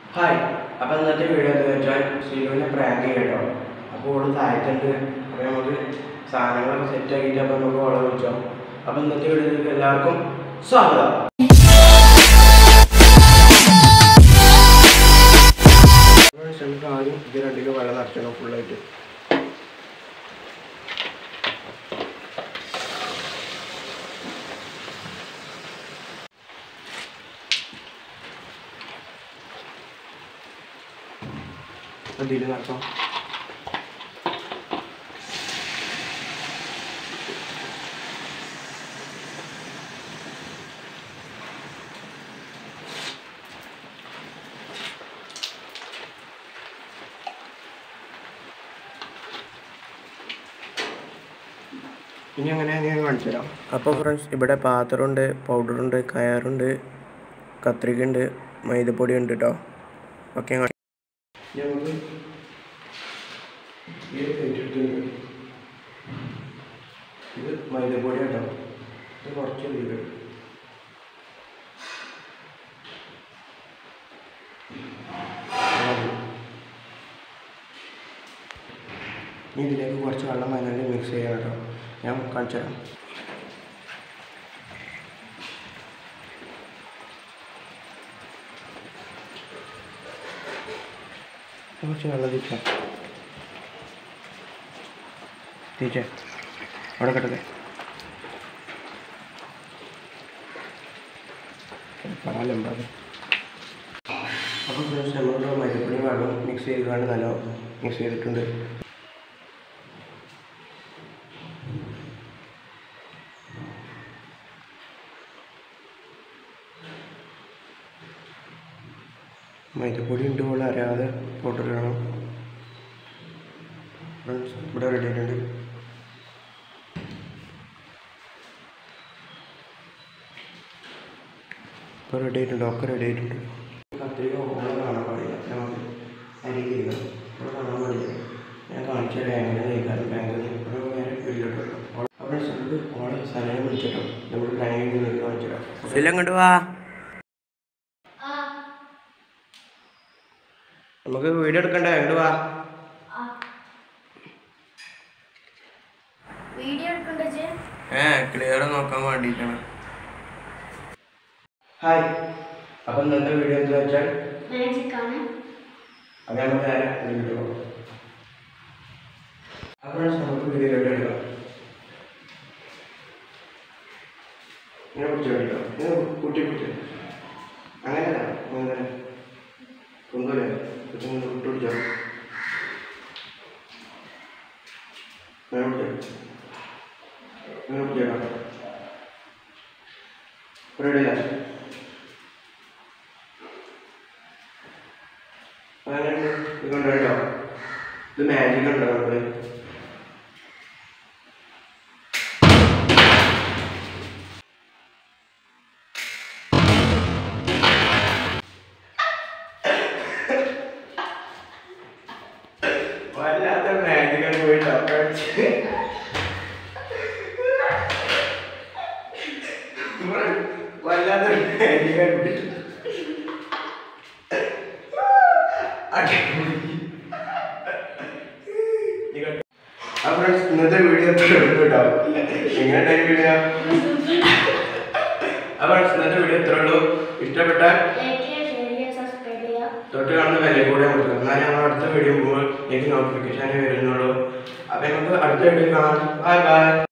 hi അപ്പം ഇന്നത്തെ video എന്താ വെച്ചാൽ ശ്രീലുവിനെ പ്രാങ്ക് ചെയ്യട്ടോ അപ്പോൾ ഓള് താഴത്തുണ്ട് അപ്പോൾ നമുക്ക് സാധനങ്ങളൊക്കെ സെറ്റ് ആക്കിയിട്ട് അപ്പോൾ നമുക്ക് ഓളെ വിളിച്ചോ അപ്പം ഇന്നത്തെ വീഡിയോയിലേക്ക് എല്ലാവർക്കും സ്വാഗതം നമുക്ക് ആദ്യം ഇത് രണ്ടിലും വെള്ളം നിറച്ചണം ഫുള്ളായിട്ട് ഇതിൽ നിറക്കാം ഇനി അങ്ങനെ ഞാൻ കാണിച്ചു തരാം അപ്പോൾ ഫ്രണ്ട്സ് ഇവിടെ പാത്രമുണ്ട് പൗഡറുണ്ട് കയറുണ്ട് കത്രികയുണ്ട് മൈദപ്പൊടി ഉണ്ട് കേട്ടോ ഓക്കെ നമുക്ക് ഈ ഒരു പ്ലേറ്റ് എടുത്തിട്ടുണ്ട് ഇത് മൈദപ്പൊടി കേട്ടോ ഇത് കുറച്ച് ഇത് ഇനി ഇതിലേക്ക് കുറച്ച് വെള്ളം അതിനായിട്ട് മിക്സ് ചെയ്യാം കേട്ടോ ഞാൻ കാണിച്ചു തരാം കുറച്ച് വെള്ളം തിരിച്ചാം തിരിച്ചേ അവിടെ കിടക്കെ പാലുണ്ടാകും അപ്പോൾ ഫ്രണ്ട്സ് നമ്മളിവിടെ മരുപ്പൊടി വെള്ളം മിക്സ് ചെയ്താണ് നല്ല മിക്സ് ചെയ്തിട്ടുണ്ട് മൈദപ്പൊടി ഉണ്ട് പോലെ അറിയാതെ പൗഡർ ഇടണം ഫ്രണ്ട്സ് ഇവിടെ റെഡി ആയിട്ടുണ്ട് ഇപ്പോൾ റെഡി ആയിട്ടുണ്ട് ഒക്കെ റെഡി ആയിട്ടുണ്ട് കത്രിക ഓളം കാണാൻ പാടില്ല നമുക്ക് അരിക്ക് ചെയ്യണം ഇവിടെ കാണാൻ പാടില്ല ഞാൻ കാണിച്ചു തരാം എങ്ങനെ ചെയ്താലും ബാങ്കിൽ ഇവിടെ നേരെ വീട്ടിലോട്ട് അവിടെ നമുക്ക് ഓളെ സ്ഥലം വിളിച്ചിട്ടോ നമ്മൾ ബാങ്കിൽ നിന്ന് കാണിച്ചു തരാം സ്ഥലം കണ്ടു വാ നമുക്ക് വീഡിയോ എടുക്കണ്ടേ അങ്ങോട്ട് വാ വീഡിയോ എടുക്കണ്ട ചേ ഏ ക്ലിയർ നോക്കാൻ വേണ്ടിയിട്ടാണ് ഹായ് അപ്പം ഇന്നത്തെ വീഡിയോ എന്താ വെച്ചാൽ മാജിക് ആണ് അത് നമുക്ക് നേരെ വീഡിയോ പോകാം അപ്പോൾ നമുക്ക് വീഡിയോയിലോട്ട് എടുക്കാം ഇങ്ങനെ പിടിച്ച് മേടിക്കാം ഇങ്ങനെ കുട്ടി കുട്ടി അങ്ങനെയല്ല അങ്ങനെ കൊണ്ടുവരാ കൊച്ചിങ്ങനെ വിട്ടു പിടിച്ചോ അങ്ങനെ പിടിച്ചോ ഇങ്ങനെ പിടിച്ചേക്കാം റെഡിയാ അങ്ങനെ ഇത് കൊണ്ടുവരട്ടോ ഇത് മാജിക് ഉണ്ടോ നമ്മള് വല്ലാത്ത മാജിക് പോയിട്ടോ വല്ലാത്ത മാജിക് പോയിട്ട് അപ്പോൾ ഇന്നത്തെ വീഡിയോ കേട്ടോ എങ്ങനെ വീഡിയോ അപ്പോൾ ഇന്നത്തെ വീഡിയോ ഇത്രേ ഉള്ളൂ ഇഷ്ടപ്പെട്ടാൽ ലൈക്ക് ചെയ്യുക ഷെയർ ചെയ്യുക സബ്സ്ക്രൈബ് ചെയ്യുക തൊട്ട് കാണുന്ന വില കൂടെ കൊടുക്കുക എന്നാൽ ഞങ്ങൾ അടുത്ത വീഡിയോ പോകുമ്പോൾ എനിക്ക് നോട്ടിഫിക്കേഷൻ വരുന്നുള്ളൂ അപ്പോൾ നമുക്ക് അടുത്ത വീഡിയോ കാണാം ബൈ ബൈ